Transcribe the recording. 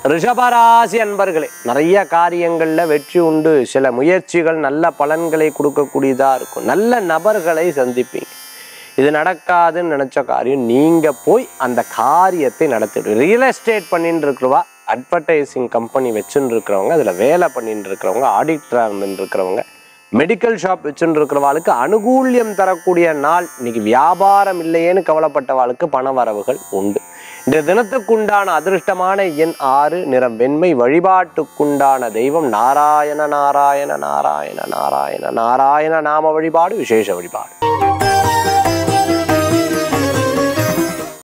ரிஷபராசி அன்பர்களே நிறைய காரியங்களில் வெற்றி உண்டு சில முயற்சிகள் நல்ல பலன்களை கொடுக்கக்கூடியதாக இருக்கும் நல்ல நபர்களை சந்திப்பீங்க இது நடக்காதுன்னு நினச்ச காரியம் நீங்கள் போய் அந்த காரியத்தை நடத்திடு ரியல் எஸ்டேட் பண்ணிட்டு இருக்கிறவா அட்வர்டைசிங் கம்பெனி வச்சுன்னு இருக்கிறவங்க அதில் வேலை பண்ணிட்டு இருக்கிறவங்க ஆடிட்டராக இருந்துட்டு இருக்கிறவங்க மெடிக்கல் ஷாப் வச்சுட்டு இருக்கிறவாளுக்கு அனுகூல்யம் தரக்கூடிய நாள் இன்னைக்கு வியாபாரம் இல்லையேன்னு கவலைப்பட்டவாளுக்கு பண வரவுகள் உண்டு இந்த தினத்துக்குண்டான அதிர்ஷ்டமான எண் ஆறு நிறம் வெண்மை வழிபாட்டுக்குண்டான தெய்வம் நாராயண நாராயண நாராயண நாராயண நாராயண நாம வழிபாடு விசேஷ வழிபாடு